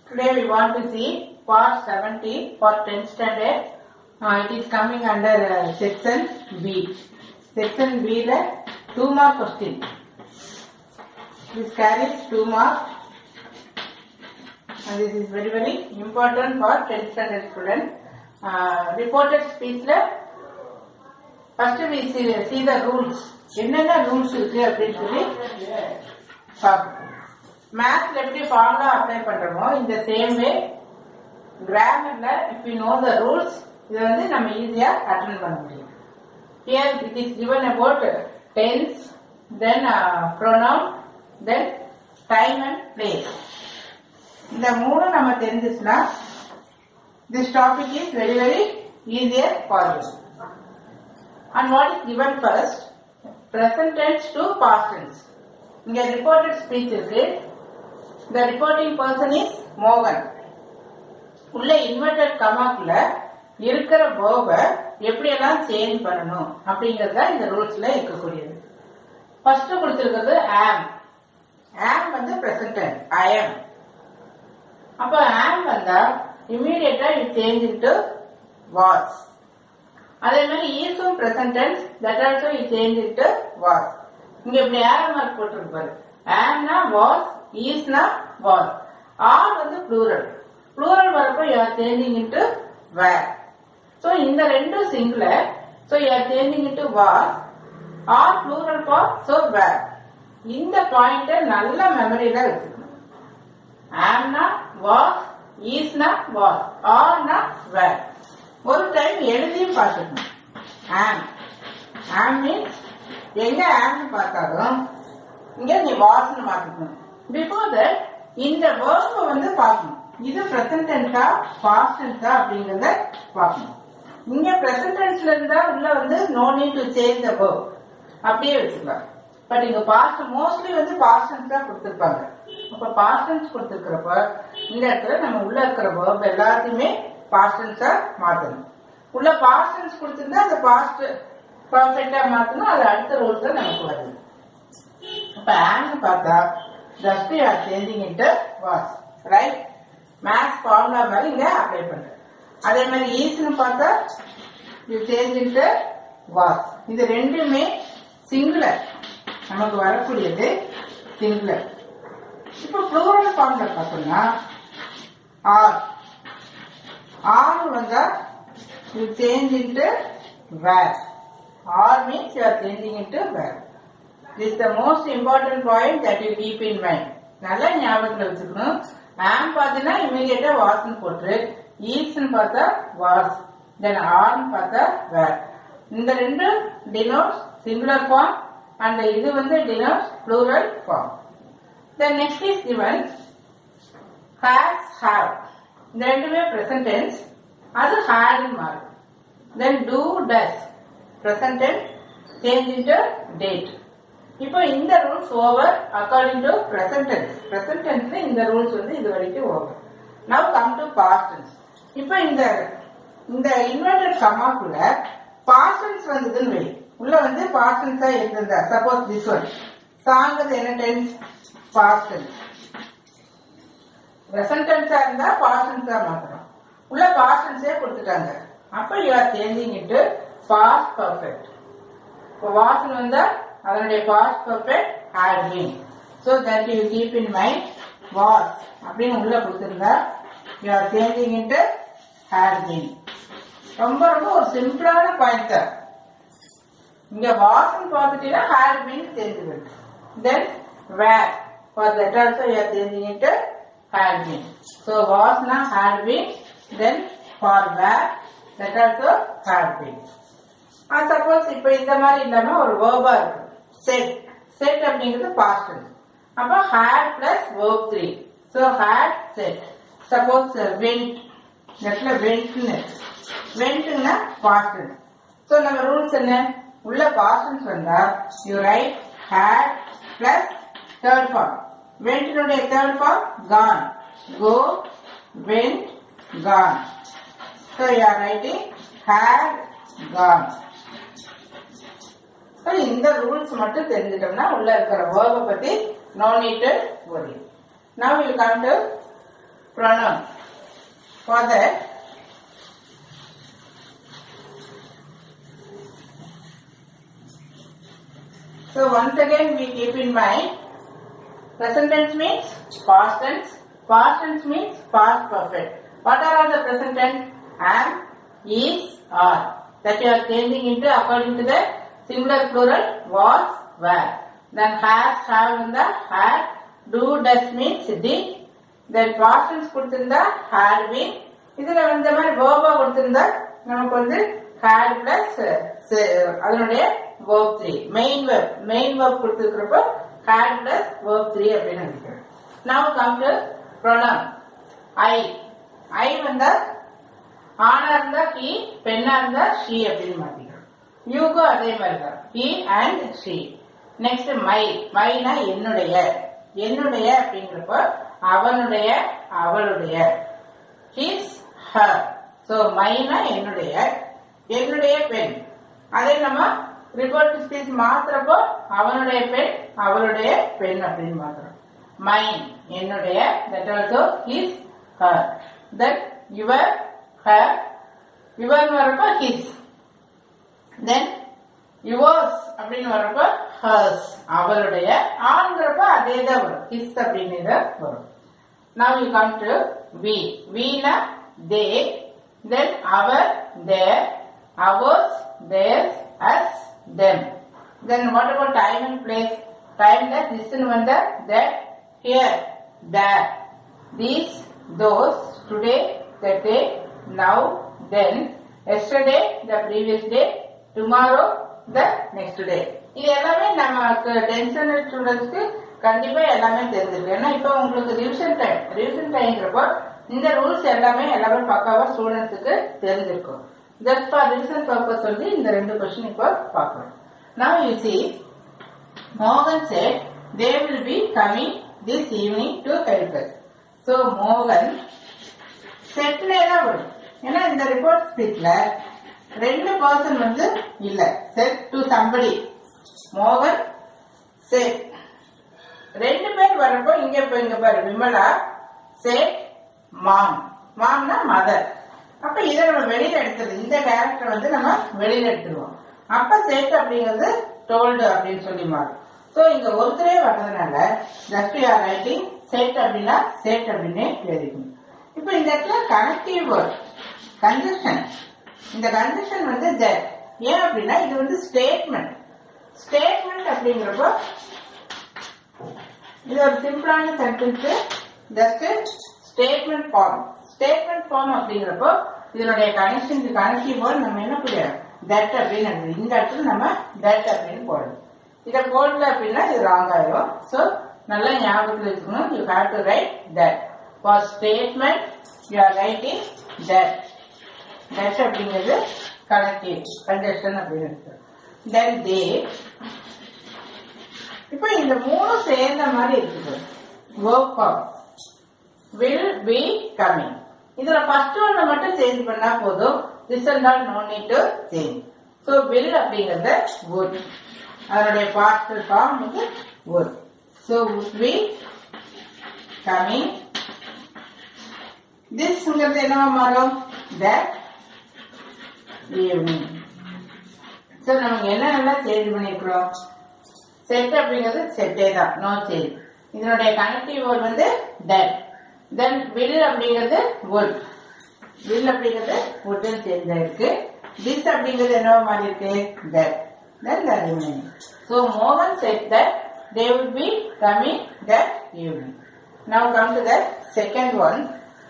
Today we want to see part 70 for 10th standard. Uh, it is coming under uh, section B. Section B the 2 mark question. This carries 2 mark and this is very very important for 10th standard student. Uh, reported speech la first we see, see the rules. என்னென்ன rules இருக்கு அப்படின்னு சொல்லி பார்ப்போம் மேத்ல எப்படி formula apply பண்றோமோ இந்த same way கிராமர்ல if you know the rules இதை வந்து நம்ம ஈஸியா அட்டன் பண்ண முடியும் here it is given about tense then uh, pronoun then time and place இந்த மூணு நம்ம தெரிஞ்சிச்சுன்னா this topic is very very easier for you and what is given first present tense to past tense இங்க reported speech இருக்கு the reporting person is மோகன் உள்ள inverted கமாக்குள்ள இருக்கிற வேர்ப எப்படியெல்லாம் சேஞ்ச் பண்ணணும் அப்படிங்கறது தான் இந்த ரூல்ஸ்ல இருக்கக்கூடியது ஃபர்ஸ்ட் கொடுத்திருக்கிறது ஆம் ஆம் வந்து பிரசன்ட் ஐ am அப்ப ஆம் வந்தா இமீடியட்டா இது சேஞ்ச் இன்டு வாஸ் அதே மாதிரி ஈஸும் பிரசன்ட் டென்ஸ் தட் ஆல்சோ இ சேஞ்ச் இன்டு வாஸ் இங்க இப்படி ஏரோ மார்க் போட்டிருப்பாரு ஆம்னா வாஸ் ஈஸ்னா வாஸ் ஆர் வந்து ப்ளூரல் ப்ளூரல் வரப்போ you are changing into were so இந்த ரெண்டும் singular so you are changing into was are plural for so were இந்த பாயிண்ட நல்ல மெமரியில வச்சுக்கணும் ஆம்னா வாஸ் ஈஸ்னா வாஸ் ஆர்னா வேர் ஒரு டைம் எழுதியும் பார்த்துக்கணும் ஆம் ஆம் மீன்ஸ் எங்க ஆம்னு பார்த்தாலும் இங்க நீ வாஸ்னு மாத்திக்கணும் பிஃபோர் தட் இந்த வேர்ப வந்து பார்க்கணும் இது பிரசன்ட் டென்ஸா பாஸ்ட் டென்ஸா அப்படிங்கறத பார்க்கணும் இங்க பிரசன்ட் டென்ஸ்ல இருந்தா உள்ள வந்து no need to change the verb அப்படியே வச்சுக்கலாம் பட் இங்க பாஸ்ட் மோஸ்ட்லி வந்து பாஸ்ட் டென்ஸ் தான் கொடுத்துருப்பாங்க அப்ப பாஸ்ட் டென்ஸ் கொடுத்துருக்கிறப்ப இந்த இடத்துல நம்ம உள்ள இருக்கிற வேர்ப் எல்லாத்தையுமே பாஸ்ட் டென்ஸா மாத்தணும் உள்ள பாஸ்ட் டென்ஸ் கொடுத்திருந்தா அந்த பாஸ்ட் பர்ஃபெக்டா மாத்தணும் அது அடுத்த ரூல்ஸ் தான் நமக்கு வருது அப்ப ஆன்னு பார்த்தா just you are changing into was right maths formula மாதிரி இங்க அப்ளை பண்றேன் அதே மாதிரி ஈஸ்னு பார்த்தா யூ சேஞ்ச் இன்ட்டு வாஸ் இது ரெண்டுமே சிங்குலர் நமக்கு வரக்கூடியது சிங்குலர் இப்போ ப்ளூரல் ஃபார்ம்ல பார்த்தோம்னா ஆர் ஆர் வந்தா you change into were are means you are changing into were This is the most important point that you keep in mind. நல்லா ஞாபகத்துல வச்சுக்கணும் ஆம் பார்த்தீங்கன்னா இமீடியட்டா வாஸ்னு போட்டு ஈஸ்னு பார்த்தா வாஸ் தென் ஆர்னு பார்த்தா வேர் இந்த ரெண்டு டினோட்ஸ் சிங்குலர் ஃபார்ம் அண்ட் இது வந்து denotes plural form then next is given has have இந்த ரெண்டுமே present tense அது had மாறும் தென் do does present tense change into date இப்போ இந்த rules over according to present tense present டென்ஸ்ல இந்த ரூல்ஸ் வந்து இது வரைக்கும் over now come to past tense இப்போ இந்த இந்த இன்வெர்டட் கமாக்குள்ள பாஸ்ட் டென்ஸ் வந்ததுன்னு வை உள்ள வந்து பாஸ்ட் டென்ஸா இருந்திருந்தா சப்போஸ் திஸ் ஒன் சாங்கிறது என்ன டென்ஸ் பாஸ்ட் டென்ஸ் பிரசன்ட் டென்ஸா இருந்தா பாஸ்ட் டென்ஸா மாத்தணும் உள்ள பாஸ்ட் டென்ஸே கொடுத்துட்டாங்க அப்ப you are changing into past perfect இப்போ வாசன் வந்தா அதனுடைய past perfect had been so that you keep in mind was அப்படின்னு உள்ள கொடுத்துருந்தா you are changing into had been ரொம்ப ரொம்ப ஒரு சிம்பிளான பாயிண்ட் தான் இங்க வாசன் பார்த்துட்டீங்கன்னா ஹேட் பீன் சேஞ்ச் இருக்கு then were for that also you are changing into had been so வாஸ்னா had been then for were that also had been suppose இப்ப இந்த மாதிரி இல்லாம ஒரு வேர்பா இருக்கு செட் செட் அப்படிங்கிறது பாஸ்ட் அப்ப had plus verb three so had said suppose went இடத்துல வெண்ட்னு வெண்ட்னா பாஸ்ட் ஸோ நம்ம ரூல்ஸ் என்ன உள்ள பாஸ்ட் வந்தா you write had plus third form வெண்ட்டினுடைய third form gone go went gone so you are writing had gone So, இந்த rules மட்டும் தெரிஞ்சிட்டோம்னா உள்ள இருக்கிற வேர்பை பத்தி no need worry now you come to pronoun. For that, so once again we keep in mind, present tense means past tense, past tense means past perfect. What are all the present tense? Am, is, are. That you are changing into according to the singular plural was, were. Then has, have in the had, do, does means did. Then past tense கொடுத்திருந்தா had been. இதுல இந்த மாதிரி verb கொடுத்திருந்தா நமக்கு வந்து had plus uh, அதனுடைய verb 3. Main verb, main verb கொடுத்திருக்கிறப்போ had plus verb 3 அப்படின்னு நினைக்கிறேன். Now come to pronoun. I. I வந்தா ஆணா இருந்தா he, பெண்ணா இருந்தா she அப்படின்னு மாத்திக்கிறோம். யூக்கும் அதே மாதிரி தான் he and she. Next my மைனா என்னுடைய என்னுடைய அப்படிங்கிறப்போ அவனுடைய அவளுடைய his her so மைனா என்னுடைய என்னுடைய பெண் அதே நம்ம ரிப்போர்ட் ஸ்பீச் மாத்துறப்போ அவனுடைய பெண் அவளுடைய பெண் அப்படின்னு மாத்துறோம் மைன் என்னுடைய that also his her then your her your வரப்போ his then yours அப்படின்னு வரப்போ hers அவளுடைய ஆண்கிறப்ப அதே தான் வரும் his அப்படின்னு தான் வரும் now you come to we we na they then our their ours theirs us them then what about time and place time ல this ன்னு வந்தா that here there these those today that day now then yesterday the previous day tomorrow the next day இது எல்லாமே நமக்கு tension ஸ்டூடெண்ட்ஸ்க்கு கண்டிப்பா எல்லாமே தெரிஞ்சிருக்கு ஏன்னா இப்போ உங்களுக்கு ரிவிஷன் டைம் ரிவிஷன் டைம்ங்கிறப்போ இந்த ரூல்ஸ் எல்லாமே எல்லாமே பக்காவா ஸ்டூடெண்ட்ஸுக்கு தெரிஞ்சிருக்கும் ஜஸ்ட் ஃபார் ரிவிஷன் பர்பஸ் வந்து இந்த ரெண்டு கொஸ்டின் இப்போ பார்க்கணும் now you see Morgan said they will be coming this evening to help us. So Morgan செட்லே தான் வரும் ஏன்னா இந்த ரிப்போர்ட் ஸ்பீச்ல ரெண்டு பர்சன் வந்து இல்ல செட் டு சம்படி மோகன் செட் ரெண்டு பேர் வரப்போ இங்க இப்ப இங்க பாரு விமலா செட் மாம் மாம்னா மதர் அப்ப இதை நம்ம வெளியில எடுத்துருது இந்த கேரக்டர் வந்து நம்ம வெளியில எடுத்துருவோம் அப்ப செட் அப்படிங்கிறது டோல்டு அப்படின்னு சொல்லி மாறும் சோ இங்க ஒருத்தரே வர்றதுனால ஜஸ்ட் ஆர் ரைட்டிங் செட் அப்படின்னா செட் அப்படின்னு எழுதிக்கணும் இப்போ இந்த இடத்துல கனெக்டிவ் வேர்ட் கன்ஜெக்ஷன் இந்த கன்ஜெக்ஷன் வந்து that ஏன் அப்படின்னா இது வந்து ஸ்டேட்மெண்ட் ஸ்டேட்மெண்ட் அப்படிங்கிறப்போ இது ஒரு சிம்பிளான sentence just statement form statement form அப்படிங்கிறப்போ இதனுடைய கனெக்ஷன் கனெக்டிவ் வேர்ட் நம்ம என்ன புரியும் தட் அப்படின்னு எழுதுது. இந்த இடத்துல நம்ம தட் அப்படின்னு போடணும் இதை போடல அப்படின்னா இது ராங் ஆயிரும் ஸோ நல்லா ஞாபகத்தில் இருக்கணும் you have to write that for statement you are writing that that அப்படிங்கிறது கனெக்டிவ் கன்ஜெக்ஷன் அப்படின்னு தென் தே இப்போ இந்த மூணு சேர்ந்த மாதிரி இருக்குது work form will be coming இதுல ஃபர்ஸ்ட் ஒன்ன மட்டும் சேஞ்ச் பண்ணா போதும் this and all no need to change so will அப்படிங்கறது would அதனுடைய பாஸ்ட் ஃபார்ம் வந்து would ஸோ would be கமிங் திஸ்ங்கிறது என்னவா மாறும் தட் ஈவினிங் ஸோ நமக்கு என்னென்னலாம் சேஞ்ச் பண்ணிருக்கிறோம் செட் அப்படிங்கிறது செட்டே தான் நோ சேஞ்ச் இதனுடைய கனெக்டிவ் வேர்ட் வந்து டெட் தென் வில் அப்படிங்கிறது would வில் அப்படிங்கிறது would சேஞ்ச் ஆயிருக்கு திஸ் அப்படிங்கிறது என்னவா மாறி இருக்கு that then the remaining so மோகன் said that they would be coming that evening now come to the second one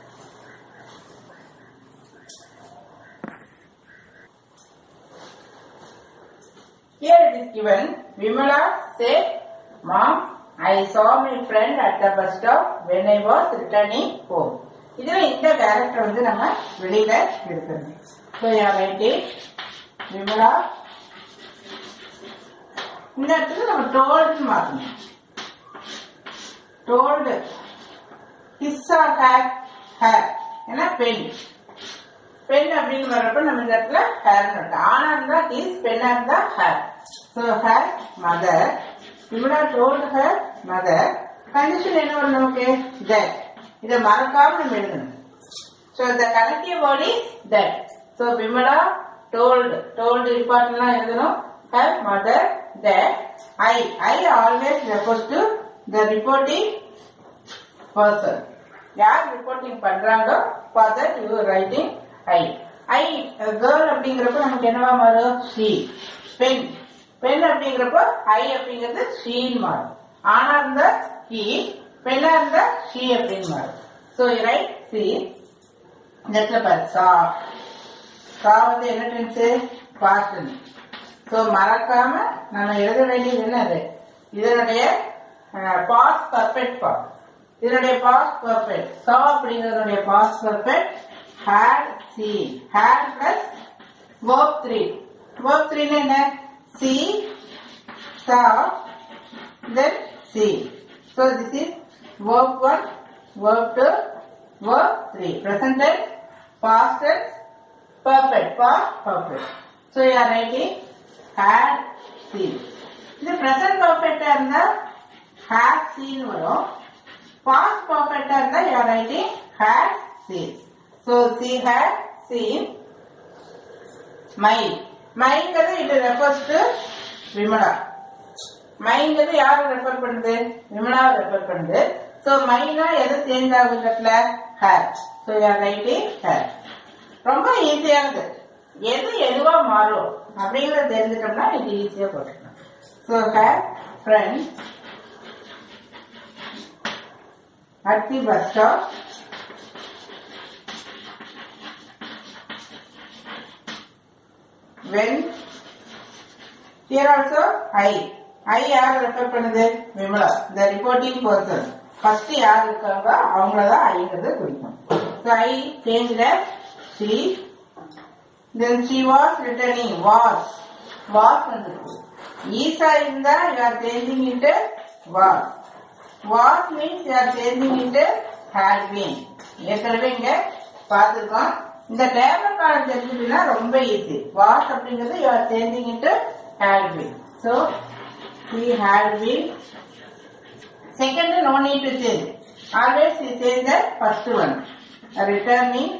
Here it is given, Vimala said, Mom, I saw my friend at the bus stop when I was returning home. இதுல இந்த character வந்து நம்ம வெளியில எடுக்கணும் so ரைட்டி Vimala இந்த இடத்துல நம்ம told மாற்றணும் told his or her her ஏன்னா பெண் பெண் அப்படின்னு வர்றப்ப நம்ம இந்த இடத்துல ஹேர் நோட்டு ஆனா இருந்தா இஸ் பெண்ணா இருந்தா her so her mother Vimala told her mother condition என்ன வரும் நமக்கு தட் இதை மறக்காம நம்ம எழுதணும் ஸோ இந்த connective word is that so Vimala told told இம்பார்ட்டன்ட்லாம் எழுதணும் her mother that I I always refers to the reporting person யார் ரிப்போர்ட்டிங் பண்றாங்களோ for that you writing I I girl அப்படிங்கிறப்ப நமக்கு என்னவா மாறும் ஷீ பெண் பெண் அப்படிங்கிறப்போ ஐ அப்படிங்கிறது ஷீன்னு மாறும் ஆனா இருந்தா ஹி பெண்ணா இருந்தா ஷீ அப்படின்னு மாறும் ஸோ ரைட் சி இந்த இடத்துல பாரு சா சா வந்து என்ன டென்ஸ் பாஸ்ட் ஸோ மறக்காம நம்ம எழுத வேண்டியது என்னது இதனுடைய பாஸ்ட் பர்ஃபெக்ட் ஃபார்ம் இதனுடைய பாஸ்ட் பர்ஃபெக்ட் சா அப்படிங்கிறதுடைய past perfect had see had plus verb three verb த்ரீன்னு என்ன see saw then see so this is verb 1 verb 2 verb 3 present tense past tense perfect past perfect so you are writing had seen இது present perfect ஆ இருந்தா had seen வரும் past perfect ஆ இருந்தா you are writing had seen so she had seen my மைங்கிறது இது refers to Vimala மைங்கிறது யாரை refer பண்ணுது விமலாவை ரெஃபர் பண்ணுது சோ மைனா எது சேஞ்ச் ஆகுது இந்த இடத்துல ஹேர் ஸோ யார் ரைட்டிங் ஹேர் ரொம்ப ஈஸியானது எது எதுவா மாறும் அப்படிங்கறத தெரிஞ்சுட்டோம்னா இது ஈஸியா போட்டுக்கலாம் so her friend at the bus stop when here also I I யார் ரெஃபர் பண்ணுது Vimala the reporting person first யார் இருக்காங்க அவங்கள தான் ஐங்கிறது குறிக்கும் so I changed that she then she was returning was was வந்துருக்கு ஈசா இருந்தா you are changing into was was means you are changing into had been ஏற்கனவே இங்க பார்த்திருக்கோம் இந்த டேபிள் காலம் தெரிஞ்சுட்டுனா ரொம்ப ஈஸி வாஸ் அப்படிங்கிறது you are changing into had been so he had been second no need to change always we change the first one returning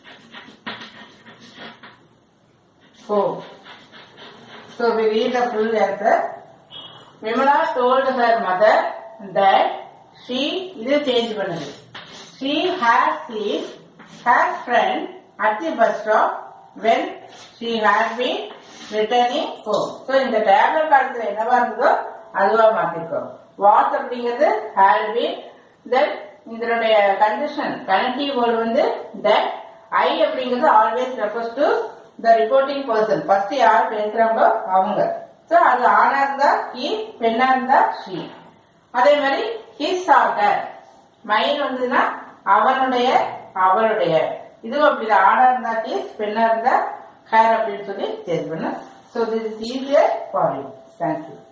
home so we read the full answer Vimala told her mother that she இது change பண்ணுது she had seen her friend at the bus stop when she had been returning home. So இந்த table காலத்துல என்னவா இருந்ததோ அதுவா மாத்திருக்கோம் was அப்படிங்கிறது had been then இதனுடைய கண்டிஷன் கனெக்டிவ் வேர்டு வந்து that ஐ அப்படிங்கிறது always refers to the reporting person first யார் பேசுறாங்களோ அவங்க ஸோ அது ஆணா இருந்தா ஹி பெண்ணா இருந்தா ஷீ அதே மாதிரி ஹிஸ் ஆர்டர் மைன் வந்துன்னா அவனுடைய அவளுடைய இதுவும் அப்படிதான் ஆணா இருந்தா ஹிஸ் பெண்ணா இருந்தா ஹேர் அப்படின்னு சொல்லி சேஞ்ச் பண்ண so this is easier for you thank you